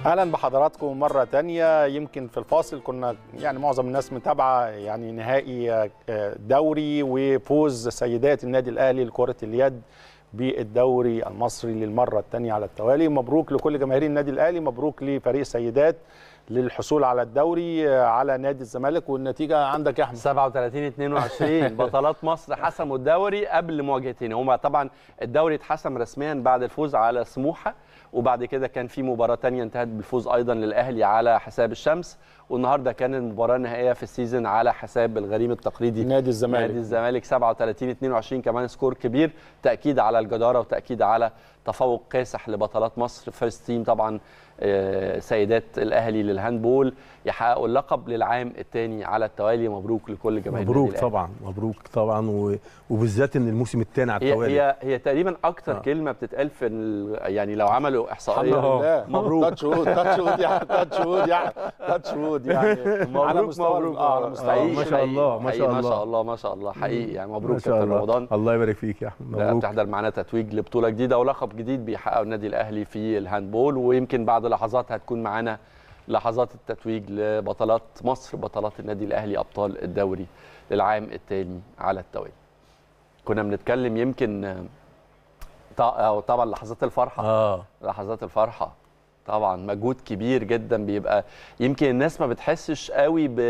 اهلا بحضراتكم مره تانية يمكن في الفاصل كنا يعني معظم الناس متابعه يعني نهائي دوري وفوز سيدات النادي الاهلي لكره اليد بالدوري المصري للمره الثانيه على التوالي مبروك لكل جماهير النادي الاهلي مبروك لفريق السيدات للحصول على الدوري على نادي الزمالك والنتيجه عندك يا احمد 37 22 بطلات مصر حسموا الدوري قبل مواجهتين هما طبعا الدوري اتحسم رسميا بعد الفوز على سموحه وبعد كده كان في مباراه ثانيه انتهت بالفوز ايضا للاهلي على حساب الشمس والنهارده كان المباراه النهائيه في السيزون على حساب الغريم التقليدي نادي الزمالك نادي الزمالك 37 22 كمان سكور كبير تاكيد على الجداره وتاكيد على تفوق كاسح لبطلات مصر فيرست تيم طبعا سيدات الاهلي للهاندبول يحققوا اللقب للعام الثاني على التوالي مبروك لكل جماهير مبروك طبعا مبروك طبعا وبالذات ان الموسم الثاني على التوالي هي هي تقريبا اكتر آه. كلمه بتتقال في يعني لو عملوا احصائيه مبروك تاتش وود تاتش وود يعني تاتش وود يعني تاتش وود يعني مبروك على مستوى مبروك اه على مستوى ما شاء الله ما شاء الله ما شاء الله ما شاء الله حقيقي يعني مبروك كابتن رمضان الله يبارك فيك يا احمد مبروك بتحضر معانا تتويج لبطوله جديده ولقب جديد بيحققه النادي الاهلي في الهاندبول ويمكن بعد لحظات هتكون معانا لحظات التتويج لبطلات مصر بطلات النادي الاهلي ابطال الدوري للعام الثاني على التوالي كنا بنتكلم يمكن طبعا لحظات الفرحه اه لحظات الفرحه طبعا مجهود كبير جدا بيبقى يمكن الناس ما بتحسش قوي ب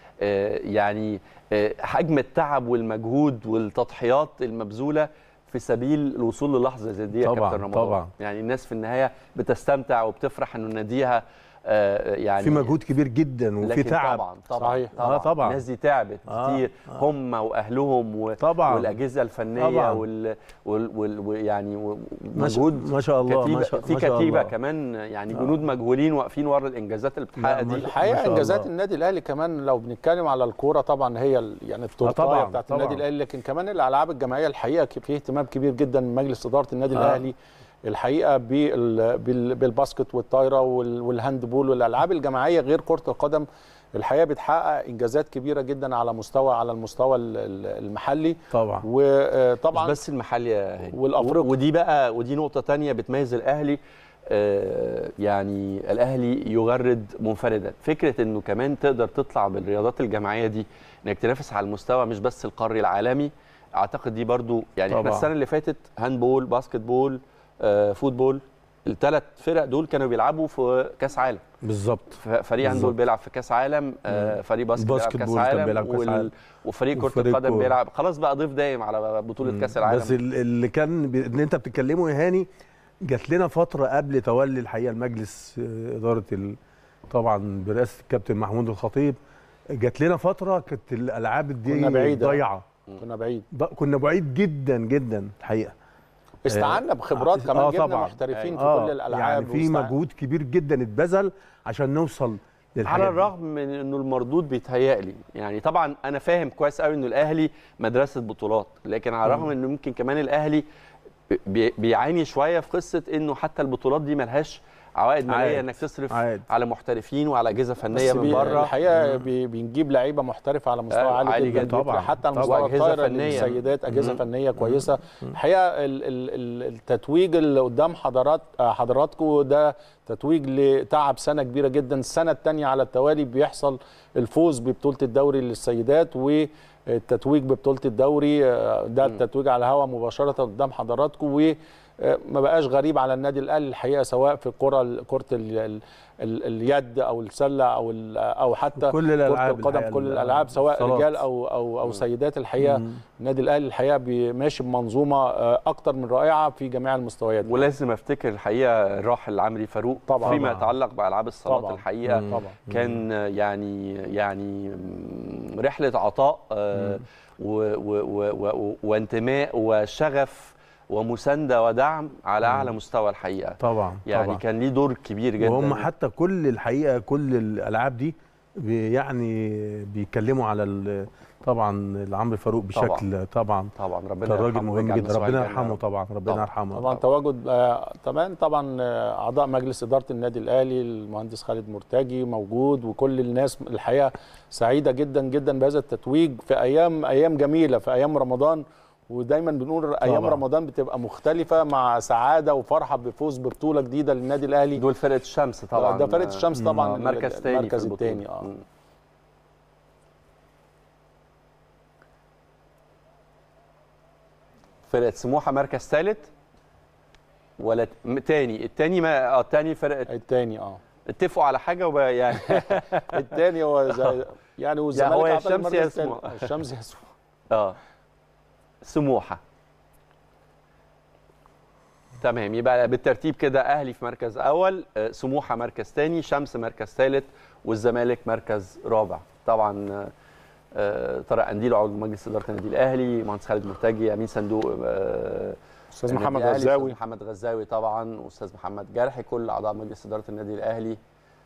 يعني حجم التعب والمجهود والتضحيات المبذوله في سبيل الوصول للحظه زي دي يا كابتن رمضان طبعا يعني الناس في النهايه بتستمتع وبتفرح انه ناديها يعني في مجهود كبير جدا وفي تعب طبعا طبعا صحيح. طبعا, آه طبعا. الناس دي تعبت آه كتير آه هم واهلهم و... طبعا والاجهزه الفنيه طبعا. وال... وال... وال... يعني مجهود ما شاء الله كتيبة ما شاء في ما شاء كتيبه الله. كمان يعني جنود مجهولين واقفين ورا الانجازات اللي بتتحقق دي الحقيقه انجازات النادي الاهلي كمان لو بنتكلم على الكوره طبعا هي يعني التورتايه بتاعت النادي الاهلي لكن كمان الالعاب الجماعيه الحقيقه في اهتمام كبير جدا من مجلس اداره النادي آه. الاهلي الحقيقه بالباسكت والطايره والهاندبول والالعاب الجماعيه غير كره القدم الحقيقه بتحقق انجازات كبيره جدا على مستوى على المستوى المحلي طبعا وطبعا مش بس المحلي يا والافريقي ودي بقى ودي نقطه تانية بتميز الاهلي يعني الاهلي يغرد منفردا فكره انه كمان تقدر تطلع بالرياضات الجماعيه دي انك تنافس على المستوى مش بس القاري العالمي اعتقد دي برضو يعني طبعا. احنا السنه اللي فاتت هاندبول باسكت بول آه فوتبول الثلاث فرق دول كانوا بيلعبوا في كاس عالم بالظبط فريق هاندبول بيلعب في كاس عالم آه فريق باسكت, باسكت بيلعب بول كاس كان عالم, بيلعب كاس عالم. وفريق كره القدم بيلعب خلاص بقى ضيف دايم على بطوله كاس العالم بس اللي كان بي... اللي انت بتتكلمه يا هاني جات لنا فتره قبل تولي الحقيقه المجلس اداره ال... طبعا برئاسه الكابتن محمود الخطيب جات لنا فتره كانت الالعاب دي كنا بعيدة. ضايعه كنا بعيد كنا بعيد جدا جدا الحقيقه استعنا بخبرات كمان آه جبنا طبعا. محترفين في آه كل الالعاب يعني في واستع- مجهود كبير جدا اتبذل عشان نوصل للحاجات على دي. الرغم من انه المردود بيتهيأ لي يعني طبعا انا فاهم كويس قوي انه الاهلي مدرسه بطولات لكن على الرغم انه ممكن كمان الاهلي بي- بيعاني شويه في قصه انه حتى البطولات دي ملهاش عوائد ماليه عائد. انك تصرف عائد. على محترفين وعلى اجهزه فنيه بس من بي- بره الحقيقه بي بنجيب لعيبه محترفه على مستوى آه، عالي, عالي جدا, جدا. طبعاً. حتى على طبعاً. مستوى وأجهزة الطايره فنية. للسيدات اجهزه مم. فنيه كويسه الحقيقه ال- ال- ال- التتويج اللي قدام حضرات آه، حضراتكم ده تتويج لتعب سنه كبيره جدا السنه الثانيه على التوالي بيحصل الفوز ببطوله الدوري للسيدات والتتويج ببطوله الدوري آه، ده التتويج على الهواء مباشره قدام حضراتكم و آه، ما بقاش غريب على النادي الاهلي الحقيقه سواء في الكره كره ال- ال- ال- اليد او السله او ال- او حتى كل كره الألعاب القدم الحقيقة، كل الالعاب سواء الصالات. رجال او او او سيدات الحقيقه النادي الاهلي الحقيقه بي- ماشي بمنظومه آه، اكتر من رائعه في جميع المستويات ولازم افتكر الحقيقه الراحل عمري فاروق طبعاً. فيما طبعاً. يتعلق بالعاب الصالات طبعاً. الحقيقه طبعا كان يعني يعني رحله عطاء آه، و- و- و- و- وانتماء وشغف ومسانده ودعم على اعلى مستوى الحقيقه طبعا يعني طبعا. كان ليه دور كبير جدا وهم حتى كل الحقيقه كل الالعاب دي بي- يعني بيتكلموا على ال- طبعا العمرو فاروق بشكل طبعا طبعا ربنا كان راجل يرحمه مهم ويجعل جدا مسواه ربنا الجنة يا يرحمه رب. طبعا ربنا طبعاً. يرحمه طبعا تواجد آه، كمان طبعا آه، اعضاء مجلس اداره النادي الاهلي المهندس خالد مرتجي موجود وكل الناس الحقيقه سعيده جدا جدا بهذا التتويج في ايام ايام جميله في ايام رمضان ودايما بنقول ايام طبعاً. رمضان بتبقى مختلفه مع سعاده وفرحه بفوز ببطوله جديده للنادي الاهلي دول فرقه الشمس طبعا ده فرقه الشمس طبعا آه، مركز تاني في المركز البطولة. الثاني اه مم. فرقه سموحه مركز ثالث ولا ت- م- تاني التاني ما اه التاني فرقه الثاني اه اتفقوا على حاجه وب... يعني الثاني هو زي يعني والزمالك هو يا أعتقد الشمس يا المركز التاني. سموحة. الشمس يا سموحه اه سموحه تمام يبقى بالترتيب كده اهلي في مركز اول آه، سموحه مركز ثاني شمس مركز ثالث والزمالك مركز رابع طبعا آه، آه، طارق انديل عضو مجلس اداره النادي الاهلي مهندس خالد مرتجي امين صندوق آه، استاذ النادي محمد الأهلي، غزاوي أستاذ محمد غزاوي طبعا واستاذ محمد جرحي كل اعضاء مجلس اداره النادي الاهلي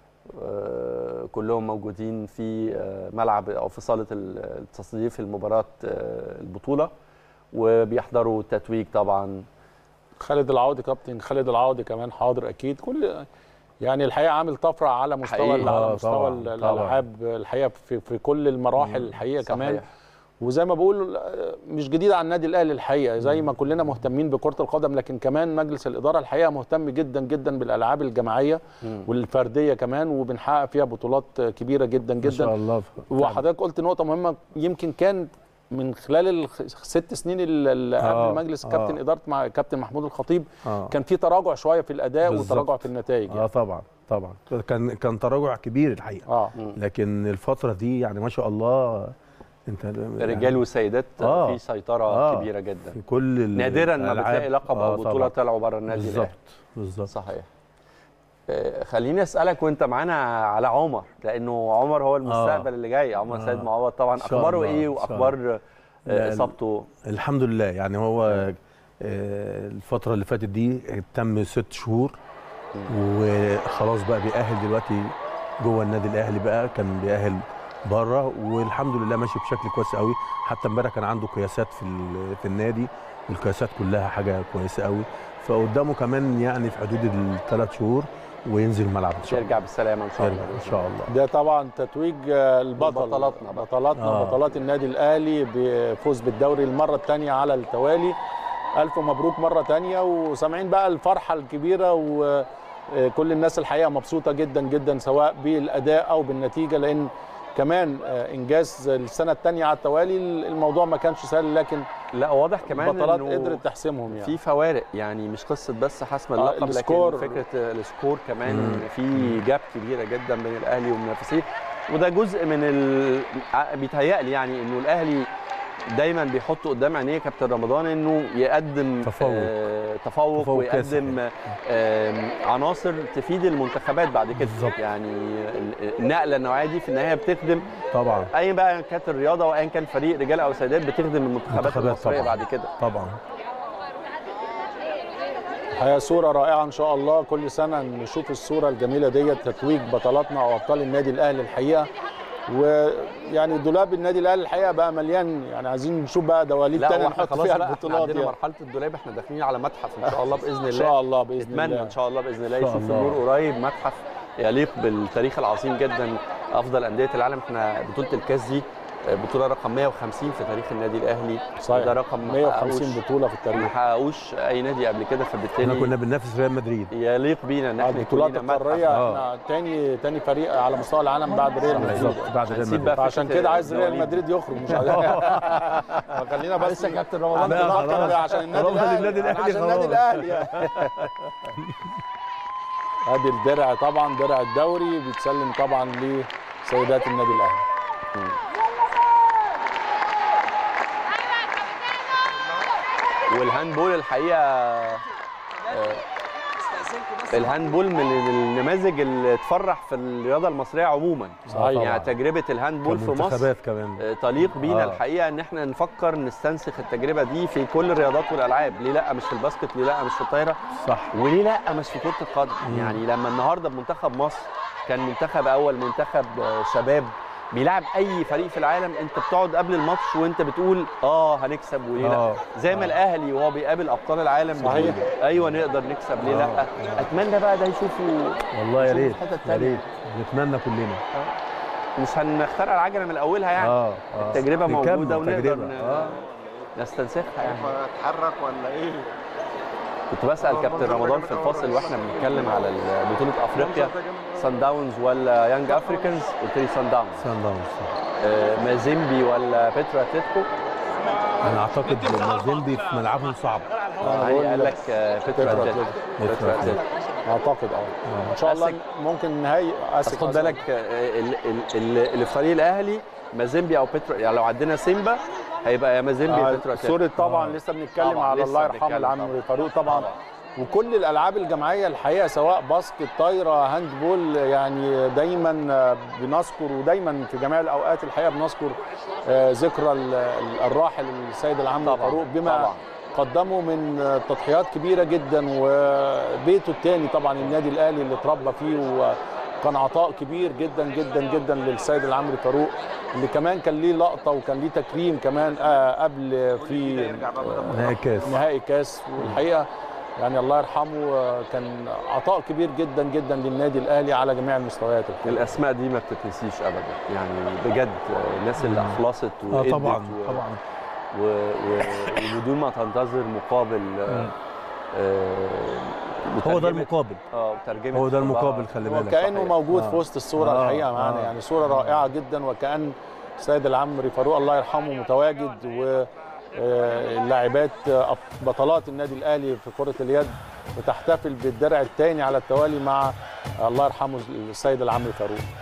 آه، كلهم موجودين في آه، ملعب او في صاله ال- تصنيف المباراه آه، البطوله وبيحضروا التتويج طبعا خالد العوضي كابتن خالد العوضي كمان حاضر اكيد كل يعني الحقيقه عامل طفره على مستوى حقيقي. على آه، مستوى طبعاً، ال- طبعاً. الالعاب الحقيقه في, في كل المراحل الحقيقه كمان صحيح. وزي ما بقول آه، مش جديد على النادي الاهلي الحقيقه زي ما كلنا مهتمين بكره القدم لكن كمان مجلس الاداره الحقيقه مهتم جدا جدا بالالعاب الجماعيه مم. والفرديه كمان وبنحقق فيها بطولات كبيره جدا ما شاء جدا الله وحضرتك قلت نقطه مهمه يمكن كان من خلال الست سنين اللي آه، قبل مجلس آه. كابتن اداره مع كابتن محمود الخطيب آه. كان في تراجع شويه في الاداء بالظبط. وتراجع في النتائج اه يعني. طبعا طبعا كان كان تراجع كبير الحقيقه اه لكن الفتره دي يعني ما شاء الله انت رجال وسيدات آه. في سيطره آه. كبيره جدا في كل ال- نادرا ما الألعاب. بتلاقي لقب آه او بطوله طبعاً. طلعوا بره النادي بالظبط الاهلي بالظبط صحيح آه، خليني اسالك وانت معانا على عمر لانه عمر هو المستقبل اللي جاي عمر آه. سيد معوض طبعا إن شاء اخباره الله، ايه إن شاء واخبار لا، آه، ال- اصابته الحمد لله يعني هو آه، الفتره اللي فاتت دي تم ست شهور وخلاص بقى بيأهل دلوقتي جوه النادي الاهلي بقى كان بيأهل بره والحمد لله ماشي بشكل كويس قوي حتى امبارح كان عنده قياسات في ال- في النادي والقياسات كلها حاجه كويسه قوي فقدامه كمان يعني في حدود الثلاث شهور وينزل الملعب ان شاء الله يرجع بالسلامه ان شاء الله يرجع ان شاء الله ده طبعا تتويج آه، البطل بطلاتنا بقى. بطلاتنا آه. بطلات النادي الاهلي بفوز بالدوري المره الثانيه على التوالي الف مبروك مره ثانيه وسامعين بقى الفرحه الكبيره وكل الناس الحقيقه مبسوطه جدا جدا سواء بالاداء او بالنتيجه لان كمان آه، انجاز السنه الثانيه على التوالي الموضوع ما كانش سهل لكن لا واضح كمان البطلات إنه قدرت تحسمهم يعني في فوارق يعني مش قصه بس حسم آه، اللقب السكور. لكن فكره السكور كمان مم. في جاب كبيره جدا بين الاهلي والمنافسين وده جزء من ال... ع- بيتهيألي يعني انه الاهلي دايما بيحط قدام عينيه كابتن رمضان انه يقدم تفوق. آه تفوق, تفوق ويقدم آه عناصر تفيد المنتخبات بعد كده بالظبط. يعني ال- النقله النوعيه دي في النهايه بتخدم طبعا اي بقى كانت الرياضه وايا كان فريق رجال او سيدات بتخدم المنتخبات منتخبات المصريه طبعاً. بعد كده طبعا هي صورة رائعة إن شاء الله كل سنة نشوف الصورة الجميلة ديت تتويج بطلاتنا أو أبطال النادي الأهلي الحقيقة ويعني دولاب النادي الأهلي الحقيقة بقى مليان يعني عايزين نشوف بقى دواليب لا تانية واحنا نحط خلاص فيها بقى احنا البطولات عندنا يعني. مرحله الدولاب احنا داخلين على متحف ان شاء الله باذن الله إن شاء الله بإذن نتمنى الله ان شاء الله باذن الله إن شاء يشوف الله. النور قريب متحف يليق بالتاريخ العظيم جدا افضل انديه العالم احنا بطوله الكاس دي بطوله رقم 150 في تاريخ النادي الاهلي صحيح ده رقم ما 150 حققوش- بطولة في ما التاريخ حققوش اي نادي قبل كده احنا كنا فبالتالي بننافس ريال مدريد يليق بينا ان آه، احنا يكون البطولات لينا متحف. القارية آه. احنا تاني تاني فريق على مستوى العالم بعد ريال مدريد بالظبط بعد ريال هنسيب مدريد بقى فعشان فكرة كده عايز ريال الدواليب. مدريد يخرج مش عايز خلينا بس معلش يا كابتن رمضان لا، نفكر خلاص. عشان النادي طالما الاهلي للنادي الأهلي عشان النادي خلاص. الاهلي ادي الدرع طبعا درع الدوري بيتسلم طبعا لسيدات النادي الاهلي والهاندبول الحقيقه آه، الهاندبول من النماذج اللي تفرح في الرياضه المصريه عموما صحيح. يعني تجربه الهاندبول في مصر منتخبات كمان آه، تليق بينا آه. الحقيقه ان احنا نفكر نستنسخ التجربه دي في كل الرياضات والالعاب ليه لا مش في الباسكت ليه لا مش في الطايره صح وليه لا مش في كره القدم يعني لما النهارده بمنتخب مصر كان منتخب اول منتخب آه، شباب بيلعب اي فريق في العالم انت بتقعد قبل الماتش وانت بتقول اه هنكسب وليه لا آه. زي ما الاهلي وهو بيقابل ابطال العالم صحيح. بيقول ايوه نقدر نكسب ليه لا آه. اتمنى بقى ده يشوفوا والله يا نشوف ريت الحتة يا التانية. ريت نتمنى كلنا مش هنخترع العجله من اولها يعني اه التجربة نكمل موجودة ونقدر تجربة. ن- اه نستنسخها يعني اتحرك ولا ايه كنت بسال كابتن رمضان في الفاصل واحنا بنتكلم على ال- بطوله افريقيا سان داونز ولا يانج افريكانز قلت لي سان داونز سان داونز آه، مازيمبي ولا بيترو اتلتيكو انا اعتقد مازيمبي في ملعبهم صعب هي قال لك آه، بيترو بيترو اتلتيكو بيترو اتلتيكو اعتقد اه ان شاء الله أسك. ممكن نهائي بس اسك خد مثلاً. بالك آه، ال- ال- ال- اللي في فريق الاهلي مازيمبي او بيترو يعني لو عندنا سيمبا هيبقى يا مازيمبي يا آه، بيترو اتلتيكو صورة طبعا آه. لسه بنتكلم طبعاً، على لسه الله يرحمه بنتكلم العم طبعاً. فاروق طبعا طبعاً. وكل الالعاب الجماعيه الحقيقه سواء باسكت طايره هاند بول يعني دايما آه، بنذكر ودايما في جميع الاوقات الحقيقه بنذكر آه، ذكرى ال- ال- الراحل السيد العم طبعاً، فاروق بما طبعاً. قدمه من آه، تضحيات كبيره جدا وبيته الثاني طبعا النادي الاهلي اللي اتربى فيه وكان عطاء كبير جدا جدا جدا للسيد العمري فاروق اللي كمان كان ليه لقطه وكان ليه تكريم كمان آه، قبل في آه، نهائي كاس نهائي كاس والحقيقه يعني الله يرحمه آه، كان عطاء كبير جدا جدا للنادي الاهلي على جميع المستويات الحقيقة. الاسماء دي ما بتتنسيش ابدا يعني بجد آه، الناس اللي اخلصت اه وادت طبعا و- طبعا و... و... وبدون ما تنتظر مقابل آه، آه، هو ده وترجمة- المقابل اه وترجمة هو ده الله. المقابل خلي بالك وكانه صحيح. موجود آه. في وسط الصوره آه، الحقيقه معانا آه. يعني صوره رائعه جدا وكان السيد العمري فاروق الله يرحمه متواجد و آه، اللاعبات آه، بطلات النادي الاهلي في كره اليد بتحتفل بالدرع الثاني على التوالي مع الله يرحمه السيد العمري فاروق